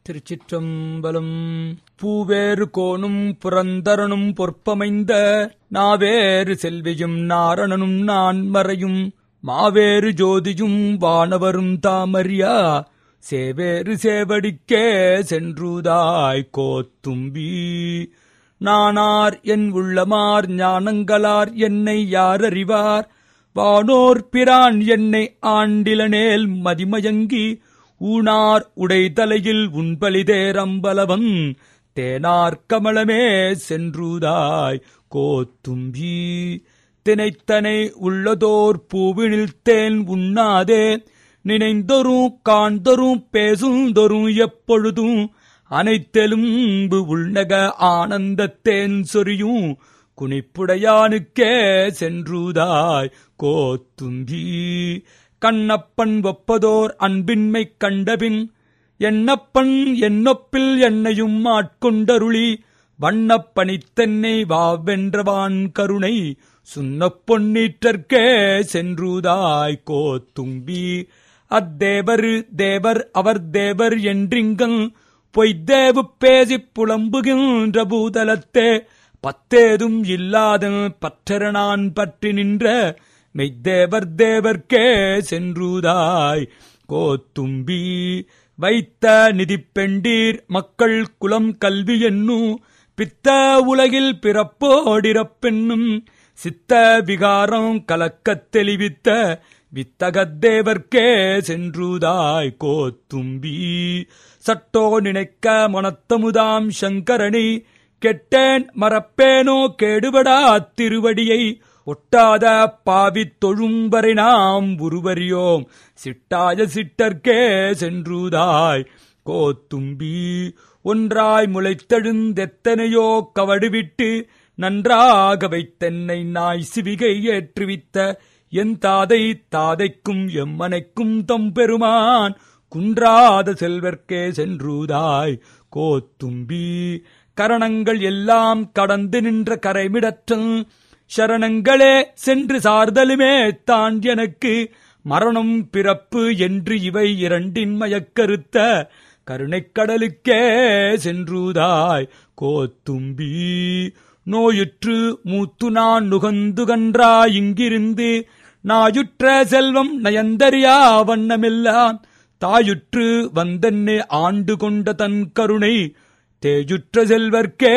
திருச்சிற்றம்பலம் பூவேறு கோணும் புரந்தரனும் பொற்பமைந்த நாவேறு செல்வியும் நாரணனும் நான் மறையும் மாவேறு ஜோதியும் வானவரும் தாமரியா சேவேறு சேவடிக்கே சென்றுதாய் கோத்தும்பி நானார் என் உள்ளமார் ஞானங்களார் என்னை யார் அறிவார் வானோர் பிரான் என்னை ஆண்டிலனேல் மதிமயங்கி ஊனார் உடை தலையில் உன்பலிதேரம்பலவன் தேனார் கமலமே சென்றுதாய் கோத்தும்பி தினைத்தனை உள்ளதோர் பூவினில் தேன் உண்ணாதே நினைந்தொரும் காண்தொரும் பேசுந்தொரும் எப்பொழுதும் அனைத்தெலும்பு உள்நக ஆனந்தத்தேன் சொரியும் குனிப்புடையானுக்கே சென்றுதாய் கோத்தும்பி கண்ணப்பன் ஒப்பதோர் அன்பின்மை கண்டபின் என்னப்பன் என்னொப்பில் என்னையும் ஆட்கொண்டருளி வண்ணப்பணித்தென்னை வாவென்றவான் கருணை சுண்ணப் பொன்னீற்றற்கே சென்றுதாய் கோத்தும்பி அத்தேவர் தேவர் அவர் தேவர் என்றிங்கன் பொய்தேவு பேசிப் புலம்புகின்ற பூதலத்தே பத்தேதும் இல்லாத பற்றரனான் பற்றி நின்ற மெய்தேவர் தேவர்க்கே சென்றுதாய் கோத்தும்பி வைத்த நிதிப்பெண்டீர் மக்கள் குலம் கல்வி என்னும் பித்த உலகில் பிறப்போடிறப்பென்னும் சித்த விகாரம் கலக்கத் தெளிவித்த வித்தகத்தேவர்க்கே சென்றுதாய் கோத்தும்பி சட்டோ நினைக்க மனத்தமுதாம் சங்கரணி கெட்டேன் மறப்பேனோ கேடுபடா திருவடியை ஒட்டாத பாவித் தொழும்பரை நாம் உருவறியோம் சிட்டாய சிட்டர்க்கே சென்றுதாய் கோத்தும்பி ஒன்றாய் முளைத்தெழுந்தெத்தனையோ கவடுவிட்டு நன்றாக வைத்தென்னை நாய் சிவிகை ஏற்றுவித்த என் தாதை தாதைக்கும் எம்மனைக்கும் தம் பெருமான் குன்றாத செல்வர்க்கே சென்றுதாய் கோத்தும்பி கரணங்கள் எல்லாம் கடந்து நின்ற கரைமிடற்றும் சரணங்களே சென்று சார்தலுமே தான் எனக்கு மரணம் பிறப்பு என்று இவை இரண்டின் மயக்கருத்த கருணைக்கடலுக்கே சென்றுதாய் கோத்தும்பி நோயுற்று மூத்து நான் நுகந்துகன்றா இங்கிருந்து நாயுற்ற செல்வம் நயந்தறியா வண்ணமெல்லாம் தாயுற்று வந்தன்னே ஆண்டு கொண்ட தன் கருணை தேஜுற்ற செல்வர்க்கே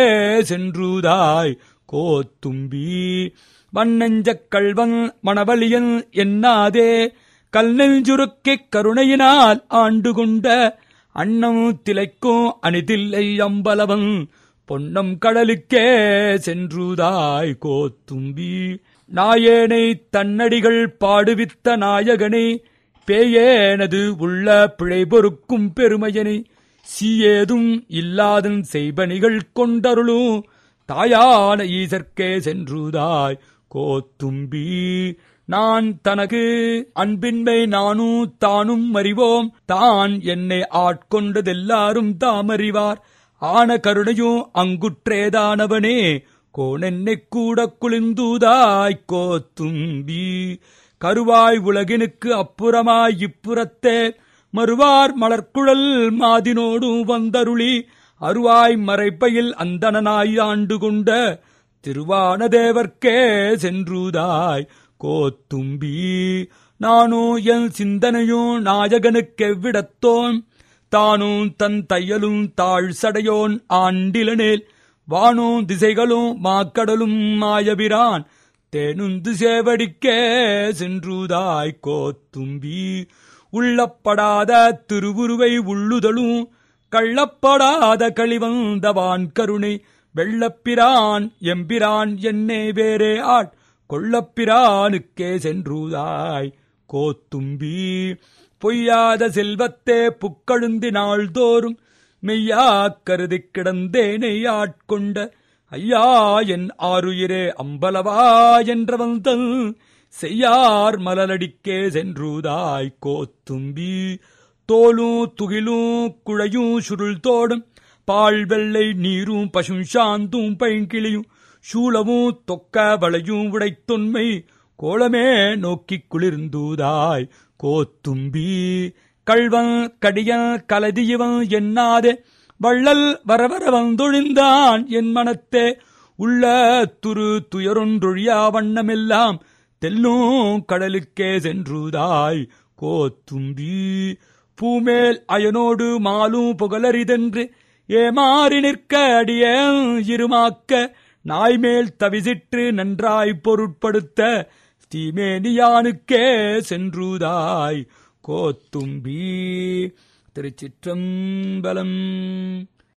சென்றுதாய் கோத்தும்பி வண்ணஞ்சக் கள்வன் மணவலியன் என்னாதே கல் நெஞ்சுருக்கிக் கருணையினால் ஆண்டு கொண்ட அன்னம் திளைக்கும் அணிதில்லை அம்பலவன் பொன்னம் கடலுக்கே சென்றுதாய் கோத்தும்பி நாயேனை தன்னடிகள் பாடுவித்த நாயகனை பேயேனது உள்ள பிழை பொறுக்கும் பெருமையனை சீயேதும் இல்லாதன் செய்பணிகள் கொண்டருளும் தாயான ஈசற்கே சென்றுதாய் கோத்தும்பி நான் தனக்கு அன்பின்மை நானும் தானும் அறிவோம் தான் என்னை ஆட்கொண்டதெல்லாரும் தாமறிவார் ஆன கருணையும் அங்குற்றேதானவனே கோனென்னை கூட குளிந்துதாய் கோத்தும்பி கருவாய் உலகினுக்கு அப்புறமாய் இப்புறத்தே மறுவார் மலர்குழல் மாதினோடும் வந்தருளி அருவாய் மறைப்பையில் அந்தணனாய் ஆண்டு கொண்ட திருவானதேவர்க்கே சென்றுதாய் கோத்தும்பி நானும் என் சிந்தனையும் நாயகனுக்கெவ்விடத்தோன் தானும் தன் தையலும் தாழ் சடையோன் ஆண்டிலனேல் வானும் திசைகளும் மாக்கடலும் மாயபிரான் தேனுந்து சேவடிக்கே சென்றுதாய் கோத்தும்பி உள்ளப்படாத திருவுருவை உள்ளுதலும் கள்ளப்படாத களிவந்தவான் கருணை வெள்ளப்பிரான் எம்பிரான் என்னே வேறே ஆட் கொள்ளப்பிரானுக்கே சென்றுதாய் கோத்தும்பி பொய்யாத செல்வத்தே புக்கழுந்தி நாள்தோறும் மெய்யா கருதி கிடந்தேனை ஆட்கொண்ட ஐயா என் ஆருயிரே அம்பலவா என்றவன் தன் செய்யார் மலரடிக்கே சென்றுதாய் கோத்தும்பி தோலும் துகிலும் குழையும் சுருள் தோடும் பால் வெள்ளை நீரும் பசும் சாந்தும் பைங்கிளியும் சூளமும் தொக்க வளையும் உடைத்தொன்மை கோலமே நோக்கிக் குளிர்ந்தூதாய் கோத்தும்பி கள்வன் கடியன் கலதியவன் எண்ணாதே வள்ளல் வரவர வந்தொழிந்தான் என் மனத்தே உள்ள துரு துயரொன்றொழியா வண்ணமெல்லாம் தெல்லும் கடலுக்கே சென்றுதாய் கோத்தும்பி பூமேல் அயனோடு மாலும் புகழரிதென்று ஏமாறி நிற்க அடிய இருமாக்க நாய்மேல் தவிசிற்று நன்றாய் பொருட்படுத்த ஸ்ரீமேனியானுக்கே சென்றுதாய் கோத்தும்பி திருச்சிற்றம்பலம்